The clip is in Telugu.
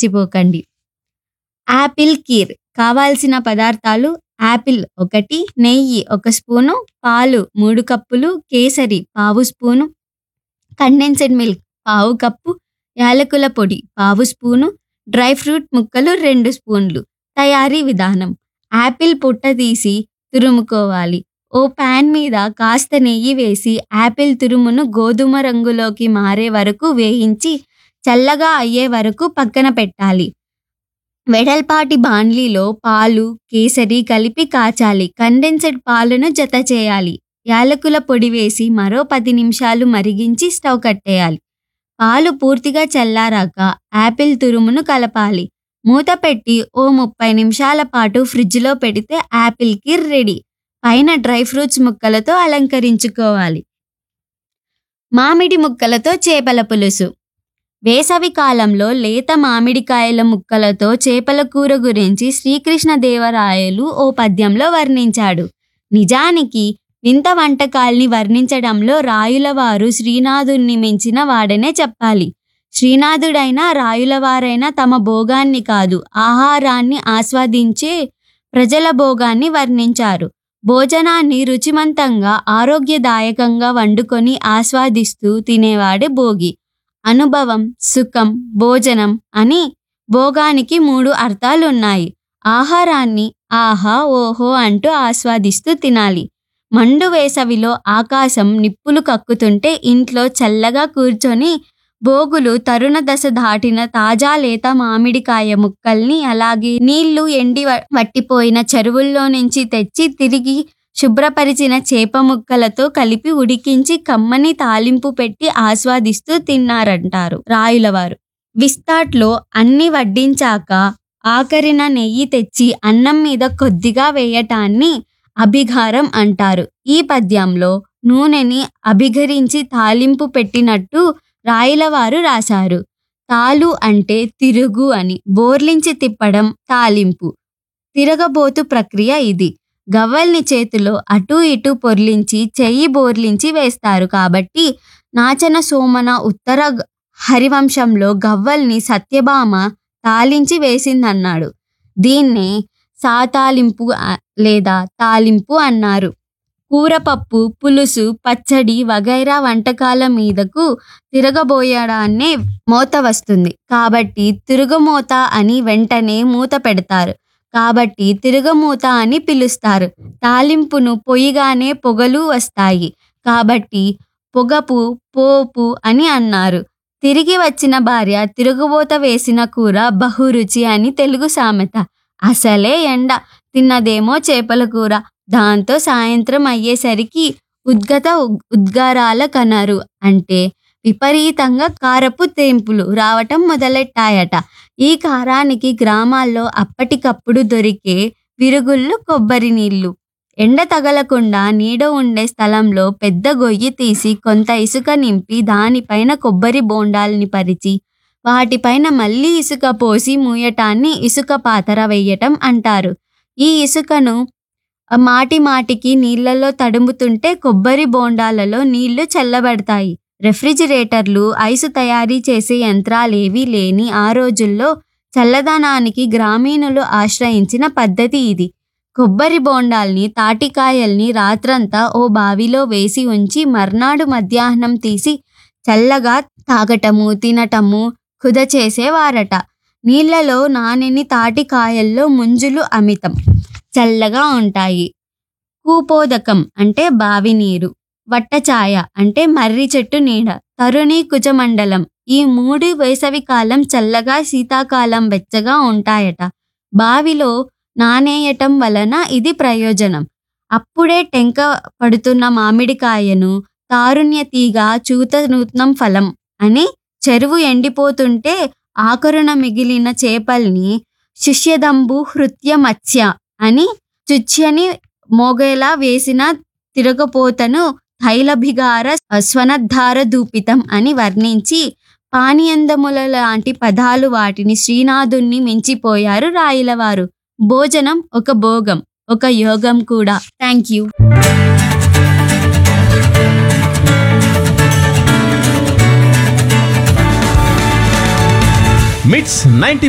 మర్చిపోకండి యాపిల్ కీర్ కావాల్సిన పదార్థాలు యాపిల్ ఒకటి నెయ్యి ఒక స్పూను పాలు మూడు కప్పులు కేసరి పావు స్పూను కండెన్సెడ్ మిల్క్ పావు కప్పు యాలకుల పొడి పావు స్పూను డ్రై ఫ్రూట్ ముక్కలు రెండు స్పూన్లు తయారీ విధానం యాపిల్ పుట్ట తీసి తురుముకోవాలి ఓ పాన్ మీద కాస్త నెయ్యి వేసి యాపిల్ తురుమును గోధుమ రంగులోకి మారే వరకు వేయించి చల్లగా అయ్యే వరకు పక్కన పెట్టాలి వెడల్పాటి బాండ్లీలో పాలు కేసరి కలిపి కాచాలి కండెన్సెడ్ పాలను జత చేయాలి యాలకుల పొడి వేసి మరో పది నిమిషాలు మరిగించి స్టవ్ కట్టేయాలి పాలు పూర్తిగా చల్లారాక యాపిల్ తురుమును కలపాలి మూత పెట్టి ఓ ముప్పై నిమిషాల పాటు ఫ్రిడ్జ్లో పెడితే యాపిల్ కీర్ రెడీ పైన డ్రై ఫ్రూట్స్ ముక్కలతో అలంకరించుకోవాలి మామిడి ముక్కలతో చేపల పులుసు వేసవి కాలంలో లేత మామిడికాయల ముక్కలతో చేపల కూర గురించి శ్రీకృష్ణదేవరాయలు ఓ పద్యంలో వర్ణించాడు నిజానికి వింత వంటకాల్ని వర్ణించడంలో రాయులవారు శ్రీనాథుణ్ణి మించిన వాడనే చెప్పాలి శ్రీనాథుడైనా రాయులవారైనా తమ భోగాన్ని కాదు ఆహారాన్ని ఆస్వాదించే ప్రజల భోగాన్ని వర్ణించారు భోజనాన్ని రుచిమంతంగా ఆరోగ్యదాయకంగా వండుకొని ఆస్వాదిస్తూ తినేవాడే భోగి అనుభవం సుఖం భోజనం అని భోగానికి మూడు అర్థాలున్నాయి ఆహారాన్ని ఆహా ఓహో అంటూ ఆస్వాదిస్తూ తినాలి మండు వేసవిలో ఆకాశం నిప్పులు కక్కుతుంటే ఇంట్లో చల్లగా కూర్చొని భోగులు తరుణ దశ దాటిన తాజా లేత మామిడికాయ ముక్కల్ని అలాగే నీళ్లు ఎండి వ- వట్టిపోయిన చెరువుల్లో నుంచి తెచ్చి తిరిగి శుభ్రపరిచిన చేప ముక్కలతో కలిపి ఉడికించి కమ్మని తాలింపు పెట్టి ఆస్వాదిస్తూ తిన్నారంటారు రాయులవారు విస్తాట్లో అన్ని వడ్డించాక ఆఖరిన నెయ్యి తెచ్చి అన్నం మీద కొద్దిగా వేయటాన్ని అభిఘారం అంటారు ఈ పద్యంలో నూనెని అభిఘరించి తాలింపు పెట్టినట్టు రాయలవారు రాశారు తాలు అంటే తిరుగు అని బోర్లించి తిప్పడం తాలింపు తిరగబోతు ప్రక్రియ ఇది గవ్వల్ని చేతిలో అటూ ఇటూ పొర్లించి చెయ్యి బోర్లించి వేస్తారు కాబట్టి నాచన సోమన ఉత్తర గ- హరివంశంలో గవ్వల్ని సత్యభామ తాలించి వేసిందన్నాడు దీన్నే సాతాలింపు ఆ- లేదా తాలింపు అన్నారు కూరపప్పు పులుసు పచ్చడి వగైరా వంటకాల మీదకు తిరగబోయడాన్నే మూత వస్తుంది కాబట్టి తిరుగుమూత అని వెంటనే మూత పెడతారు కాబట్టి తిరగమూత అని పిలుస్తారు తాలింపును పొయ్యిగానే పొగలు వస్తాయి కాబట్టి పొగపు పోపు అని అన్నారు తిరిగి వచ్చిన భార్య తిరుగుబోత వేసిన కూర బహురుచి అని తెలుగు సామెత అసలే ఎండ తిన్నదేమో చేపల కూర దాంతో సాయంత్రం అయ్యేసరికి ఉద్గత ఉగ్- ఉద్గారాల కనరు అంటే విపరీతంగా కారపు తెంపులు రావటం మొదలెట్టాయట ఈ కారానికి గ్రామాల్లో అప్పటికప్పుడు దొరికే విరుగుళ్ళు కొబ్బరి నీళ్లు ఎండ తగలకుండా నీడ ఉండే స్థలంలో పెద్ద గొయ్యి తీసి కొంత ఇసుక నింపి దానిపైన కొబ్బరి బోండాల్ని పరిచి వాటిపైన మళ్ళీ ఇసుక పోసి మూయటాన్ని ఇసుక పాతర వేయటం అంటారు ఈ ఇసుకను ఆ మాటి మాటికి నీళ్లలో తడుముతుంటే కొబ్బరి బోండాలలో నీళ్లు చల్లబడతాయి రెఫ్రిజిరేటర్లు ఐసు తయారీ చేసే యంత్రాలేవీ లేని ఆ రోజుల్లో చల్లదనానికి గ్రామీణులు ఆశ్రయించిన పద్ధతి ఇది కొబ్బరి బోండాల్ని తాటికాయల్ని రాత్రంతా ఓ బావిలో వేసి ఉంచి మర్నాడు మధ్యాహ్నం తీసి చల్లగా తాగటము తినటము కుద చేసేవారట నీళ్లలో నానెని తాటికాయల్లో ముంజులు అమితం చల్లగా ఉంటాయి కూపోదకం అంటే బావి నీరు వట్టఛాయ అంటే మర్రి చెట్టు నీడ తరుణి కుజమండలం ఈ మూడు వేసవి కాలం చల్లగా శీతాకాలం వెచ్చగా ఉంటాయట బావిలో నానేయటం వలన ఇది ప్రయోజనం అప్పుడే టెంక పడుతున్న మామిడికాయను తారుణ్య తీగ చూత నూత్నం ఫలం అని చెరువు ఎండిపోతుంటే ఆకరుణ మిగిలిన చేపల్ని శిష్యదంబు హృత్య మత్స్య అని చుచ్యని మోగేలా వేసిన తిరగపోతను తైలభిగార స్వనద్ధార దూపితం అని వర్ణించి పానీయందముల లాంటి పదాలు వాటిని శ్రీనాథుణ్ణి మించిపోయారు రాయలవారు భోజనం ఒక భోగం ఒక యోగం కూడా థ్యాంక్ యూ మిట్స్ నైన్టీ